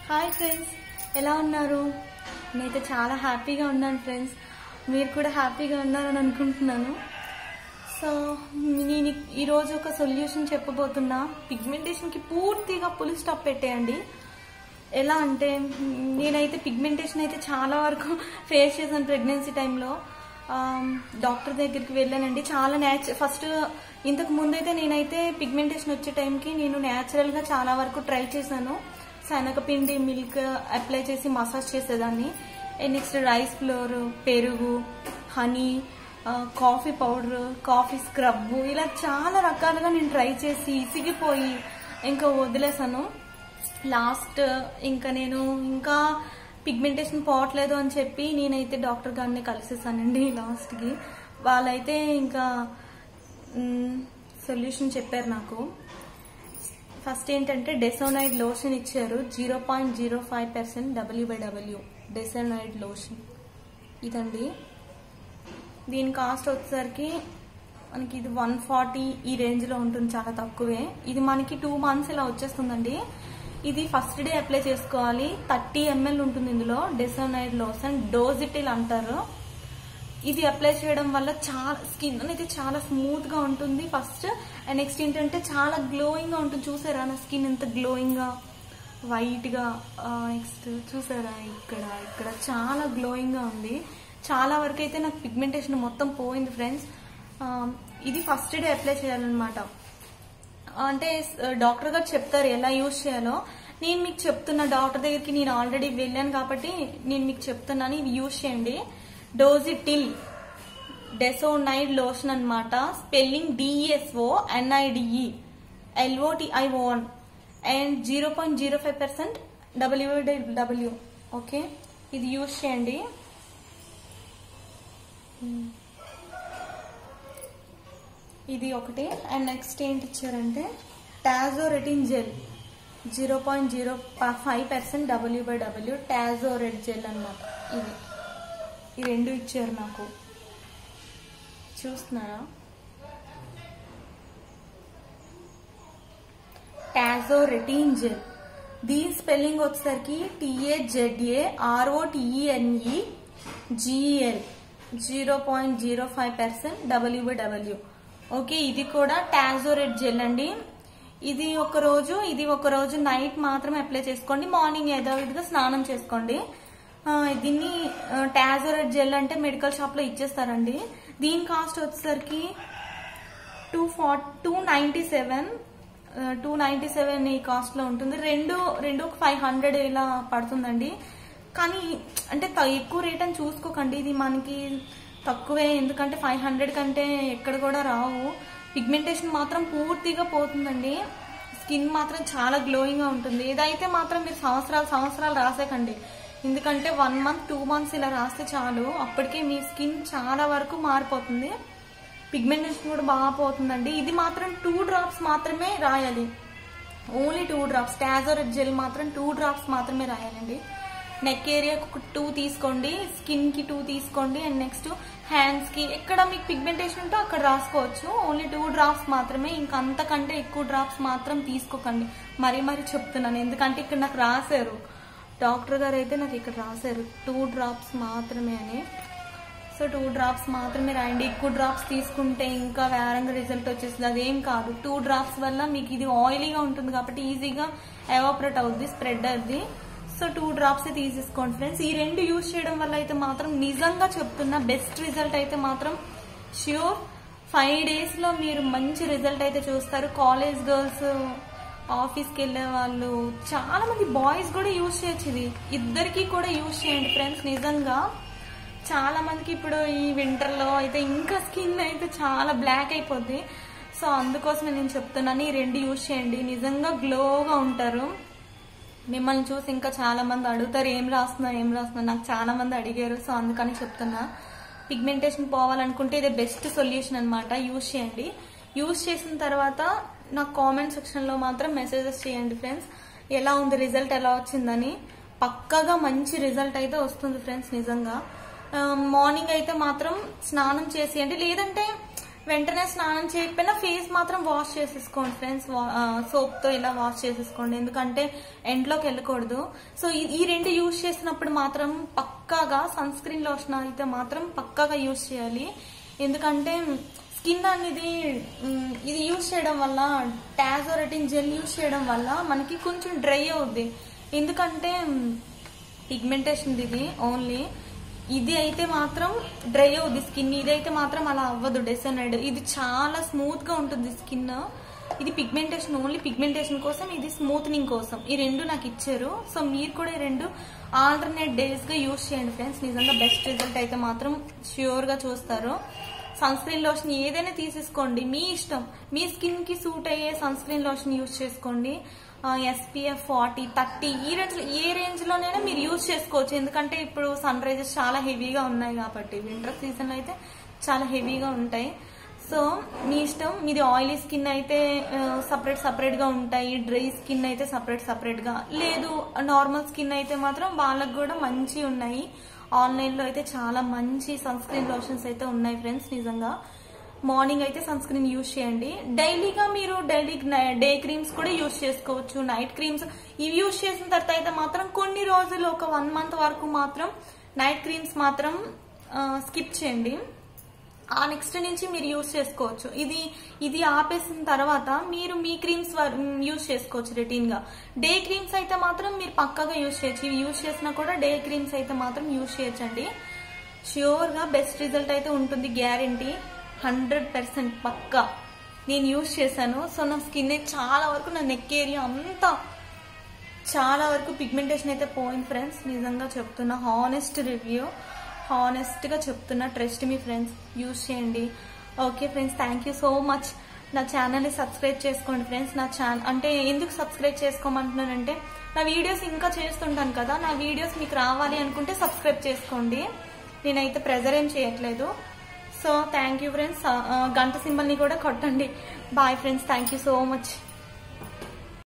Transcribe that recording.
hi friends ఎలా ఉన్నారు నేనైతే చాలా హ్యాపీగా ఉన్నాను ఫ్రెండ్స్ మీరు కూడా హ్యాపీగా ఉన్నారని అనుకుంటున్నాను సో నేను ఈరోజు ఒక సొల్యూషన్ చెప్పబోతున్నా పిగ్మెంటేషన్కి పూర్తిగా పులి స్టాప్ పెట్టేయండి ఎలా అంటే నేనైతే పిగ్మెంటేషన్ అయితే చాలా వరకు ఫేస్ చేశాను ప్రెగ్నెన్సీ టైంలో డాక్టర్ దగ్గరికి వెళ్ళానండి చాలా న్యాచ్ ఫస్ట్ ఇంతకు ముందైతే నేనైతే పిగ్మెంటేషన్ వచ్చే టైంకి నేను న్యాచురల్గా చాలా వరకు ట్రై చేశాను శనగపిండి మిల్క్ అప్లై చేసి మసాజ్ చేసేదాన్ని నెక్స్ట్ రైస్ ఫ్లోర్ పెరుగు honey coffee powder coffee scrub ఇలా చాలా రకాలుగా నేను ట్రై చేసి ఇసిగిపోయి ఇంకా వదిలేసాను లాస్ట్ ఇంకా నేను ఇంకా పిగ్మెంటేషన్ పోవట్లేదు అని చెప్పి నేనైతే డాక్టర్ గారిని కలిసేసానండి లాస్ట్కి వాళ్ళైతే ఇంకా సొల్యూషన్ చెప్పారు నాకు ఫస్ట్ ఏంటంటే డెసోనైడ్ లోషన్ ఇచ్చారు zero point zero five percent W by W desonide lotion ఇదండి దీని కాస్ట్ వచ్చేసరికి మనకి ఇది వన్ ఫార్టీ ఈ రేంజ్లో ఉంటుంది చాలా తక్కువే ఇది మనకి టూ మంత్స్ ఇలా వచ్చేస్తుందండి ఇది ఫస్ట్ డే అప్లై చేసుకోవాలి థర్టీ ఎంఎల్ ఉంటుంది ఇందులో డెసోనైడ్ లోషన్ డోజిటిల్ అంటారు ఇది అప్లై చేయడం వల్ల చాలా స్కిన్ అనేది చాలా స్మూత్ గా ఉంటుంది ఫస్ట్ అండ్ నెక్స్ట్ ఏంటంటే చాలా గ్లోయింగ్ గా ఉంటుంది చూసారా నా స్కిన్ ఎంత గ్లోయింగ్ గా వైట్ గా నెక్స్ట్ చూసారా ఇక్కడ ఇక్కడ చాలా గ్లోయింగ్ గా ఉంది చాలా వరకు అయితే నాకు పిగ్మెంటేషన్ మొత్తం పోయింది ఫ్రెండ్స్ ఇది ఫస్ట్ డే అప్లై చేయాలన్నమాట అంటే డాక్టర్ గారు చెప్తారు ఎలా యూజ్ చేయాలో నేను మీకు చెప్తున్నా డాక్టర్ దగ్గరికి నేను ఆల్రెడీ వెళ్ళాను కాబట్టి నేను మీకు చెప్తున్నాను ఇది యూజ్ చేయండి డోజిటిల్ డెసోనైడ్ లోషన్ అనమాట spelling D S O N I D E L O T I O N and zero point zero five percent W W okay ఇది యూజ్ చేయండి ఇది ఒకటి అండ్ నెక్స్ట్ ఏంటి ఇచ్చారంటే tazarotene gel zero point zero five percent W by W Tazret gel అనమాట ఇది ఈ రెండు ఇచ్చారు నాకు చూస్తున్నారా టాజోరెటిన్ జెల్ దీని స్పెల్లింగ్ వచ్చేసరికి T A Z A R O T E N E G L zero point zero five percent W B W okay ఇది కూడా టాజోరెడ్ జెల్ అండి ఇది ఒక రోజు ఇది ఒక రోజు నైట్ మాత్రమే అప్లై చేసుకోండి మార్నింగ్ ఏదో విధిగా స్నానం చేసుకోండి దీన్ని టాజోరెడ్ జెల్ అంటే మెడికల్ షాప్ లో ఇచ్చేస్తారండి దీని కాస్ట్ వచ్చేసరికి two four two ninety seven two ninety seven ఈ కాస్ట్ లో ఉంటుంది రెండు రెండు ఫైవ్ హండ్రెడ్ ఇలా పడుతుందండి కానీ అంటే ఎక్కువ రేట్ అని చూసుకోకండి ఇది మనకి తక్కువే ఎందుకంటే ఫైవ్ హండ్రెడ్ కంటే ఎక్కడ కూడా రావు పిగ్మెంటేషన్ మాత్రం పూర్తిగా పోతుందండి స్కిన్ మాత్రం చాలా గ్లోయింగ్ గా ఉంటుంది ఇదైతే మాత్రం మీరు సంవత్సరాలు సంవత్సరాలు రాసేకండి ఎందుకంటే వన్ మంత్ టూ మంత్స్ ఇలా రాస్తే చాలు అప్పటికే మీ స్కిన్ చాలా వరకు మారిపోతుంది పిగ్మెంటేషన్ కూడా బాగా పోతుందండి ఇది మాత్రం టూ డ్రాప్స్ మాత్రమే రాయాలి only two drops Tazret gel మాత్రం టూ డ్రాప్స్ మాత్రమే రాయాలండి నెక్ ఏరియాకి ఒక టూ తీసుకోండి స్కిన్ కి టూ తీసుకోండి అండ్ నెక్స్ట్ హ్యాండ్స్ కి ఎక్కడ మీకు పిగ్మెంటేషన్ ఉంటే అక్కడ రాసుకోవచ్చు ఓన్లీ టూ డ్రాప్స్ మాత్రమే ఇంకా అంతకంటే ఎక్కువ డ్రాప్స్ మాత్రం తీసుకోకండి మరీ మరీ చెప్తున్నాను ఎందుకంటే ఇక్కడ నాకు రాశారు డాక్టర్ గారు అయితే నాకు ఇక్కడ రాశారు టూ డ్రాప్స్ మాత్రమే అని సో టూ డ్రాప్స్ మాత్రమే రాయండి ఎక్కువ డ్రాప్స్ తీసుకుంటే ఇంకా వేరంగా రిజల్ట్ వచ్చేస్తుంది అదేం కాదు టూ డ్రాప్స్ వల్ల మీకు ఇది ఆయిలీగా ఉంటుంది కాబట్టి ఈజీగా ఎవాపరేట్ అవుద్ది స్ప్రెడ్ అవుద్ది సో టూ డ్రాప్స్ తీసేసుకోండి ఫ్రెండ్స్ ఈ రెండు యూజ్ చేయడం వల్ల అయితే మాత్రం నిజంగా చెప్తున్నా బెస్ట్ రిజల్ట్ అయితే మాత్రం ష్యూర్ ఫైవ్ డేస్ లో మీరు మంచి రిజల్ట్ అయితే చూస్తారు కాలేజ్ గర్ల్స్ ఆఫీస్కి వెళ్ళే వాళ్ళు చాలా మంది బాయ్స్ కూడా యూజ్ చేయొచ్చు ఇది ఇద్దరికి కూడా యూజ్ చేయండి ఫ్రెండ్స్ నిజంగా చాలా మందికి ఇప్పుడు ఈ వింటర్ లో అయితే ఇంకా స్కిన్ అయితే చాలా బ్లాక్ అయిపోద్ది సో అందుకోసమే నేను చెప్తున్నాను ఈ రెండు యూజ్ చేయండి నిజంగా గ్లోగా ఉంటారు మిమ్మల్ని చూసి ఇంకా చాలా మంది అడుగుతారు ఏం రాస్తున్నారు ఏం రాస్తున్నారు నాకు చాలా మంది అడిగారు సో అందుకని చెప్తున్నా పిగ్మెంటేషన్ పోవాలనుకుంటే ఇదే బెస్ట్ సొల్యూషన్ అనమాట యూజ్ చేయండి యూజ్ చేసిన తర్వాత నాకు కామెంట్ సెక్షన్ లో మాత్రం మెసేజెస్ చేయండి ఫ్రెండ్స్ ఎలా ఉంది రిజల్ట్ ఎలా వచ్చిందని పక్కగా మంచి రిజల్ట్ అయితే వస్తుంది ఫ్రెండ్స్ నిజంగా మార్నింగ్ అయితే మాత్రం స్నానం చేసి అంటే లేదంటే వెంటనే స్నానం చేయకపోయినా ఫేస్ మాత్రం వాష్ చేసేసుకోండి ఫ్రెండ్స్ సోప్ తో ఇలా వాష్ చేసేసుకోండి ఎందుకంటే ఎండ్లోకి వెళ్ళకూడదు సో ఈ- ఈ రెండు యూజ్ చేసినప్పుడు మాత్రం పక్కాగా సన్ స్క్రీన్ లోషన్ అయితే మాత్రం పక్కాగా యూజ్ చేయాలి ఎందుకంటే స్కిన్ అనేది మ్, ఇది యూజ్ చేయడం వల్ల టాజోరెటిన్ జెల్ యూజ్ చేయడం వల్ల మనకి కొంచెం డ్రై అవుద్ది ఎందుకంటే పిగ్మెంటేషన్ ఇది ఓన్లీ ఇది అయితే మాత్రం డ్రై అవుద్ది స్కిన్ ఇది అయితే మాత్రం అలా అవ్వదు డెసనైడ్ ఇది చాలా స్మూత్ గా ఉంటుంది స్కిన్ ఇది పిగ్మెంటేషన్ ఓన్లీ పిగ్మెంటేషన్ కోసం ఇది స్మూత్నింగ్ కోసం ఈ రెండు నాకు ఇచ్చారు సో మీరు కూడా ఈ రెండు ఆల్టర్నేట్ డేస్ గా యూజ్ చేయండి ఫ్రెండ్స్ నిజంగా బెస్ట్ రిజల్ట్ అయితే మాత్రం ష్యూర్ గా చూస్తారు సన్ స్క్రీన్ లోషన్ ఏదైనా తీసేసుకోండి మీ ఇష్టం మీ స్కిన్ కి సూట్ అయ్యే సన్ స్క్రీన్ లోషన్ యూజ్ చేసుకోండి ఎస్పీఎఫ్ ఫార్టీ థర్టీ ఈ రేంజ్ ఏ రేంజ్ లోనైనా మీరు యూజ్ చేసుకోవచ్చు ఎందుకంటే ఇప్పుడు సన్ రైజెస్ చాలా హెవీగా ఉన్నాయి కాబట్టి వింటర్ సీజన్ లో అయితే చాలా హెవీగా ఉంటాయి సో మీ ఇష్టం మీది ఆయిలీ స్కిన్ అయితే సపరేట్ సపరేట్ గా ఉంటాయి డ్రై స్కిన్ అయితే సపరేట్ సపరేట్ గా లేదు నార్మల్ స్కిన్ అయితే మాత్రం వాళ్ళకి కూడా మంచి ఉన్నాయి ఆన్లైన్ లో అయితే చాలా మంచి సన్ స్క్రీన్ లోషన్స్ అయితే ఉన్నాయి ఫ్రెండ్స్ నిజంగా మార్నింగ్ అయితే సన్ స్క్రీన్ యూజ్ చేయండి డైలీగా మీరు డైలీ డే క్రీమ్స్ కూడా యూజ్ చేసుకోవచ్చు నైట్ క్రీమ్స్ ఇవి యూజ్ చేసిన తర్వాత అయితే మాత్రం కొన్ని రోజులు ఒక వన్ మంత్ వరకు మాత్రం నైట్ క్రీమ్స్ మాత్రం స్కిప్ చేయండి ఆ నెక్స్ట్ నుంచి మీరు యూజ్ చేసుకోవచ్చు ఇది ఇది ఆపేసిన తర్వాత మీరు మీ క్రీమ్స్ యూజ్ చేసుకోవచ్చు రొటీన్ గా డే క్రీమ్స్ అయితే మాత్రం మీరు పక్కగా యూజ్ చేయొచ్చు ఇవి యూజ్ చేసినా కూడా డే క్రీమ్స్ అయితే మాత్రం యూజ్ చేయొచ్చండి ష్యూర్ గా బెస్ట్ రిజల్ట్ అయితే ఉంటుంది గ్యారంటీ హండ్రెడ్ పర్సెంట్ పక్కా నేను యూజ్ చేశాను సో నా స్కిన్ చాలా వరకు నా నెక్ ఏరియా అంతా చాలా వరకు పిగ్మెంటేషన్ అయితే పోయింది ఫ్రెండ్స్ నిజంగా చెప్తున్నా హానెస్ట్ రివ్యూ హానెస్ట్ గా చెప్తున్నా ట్రస్ట్ మీ ఫ్రెండ్స్ యూజ్ చేయండి okay friends thank you so much నా ఛానల్ని సబ్స్క్రైబ్ చేసుకోండి ఫ్రెండ్స్ నా ఛానల్ అంటే ఎందుకు సబ్స్క్రైబ్ చేసుకోమంటున్నానంటే నా వీడియోస్ ఇంకా చేస్తుంటాను కదా నా వీడియోస్ మీకు రావాలి అనుకుంటే సబ్స్క్రైబ్ చేసుకోండి నేనైతే ప్రెజర్ ఏం చేయట్లేదు సో థ్యాంక్ యూ ఫ్రెండ్స్ గంట సింబల్ని కూడా కొట్టండి bye friends thank you so much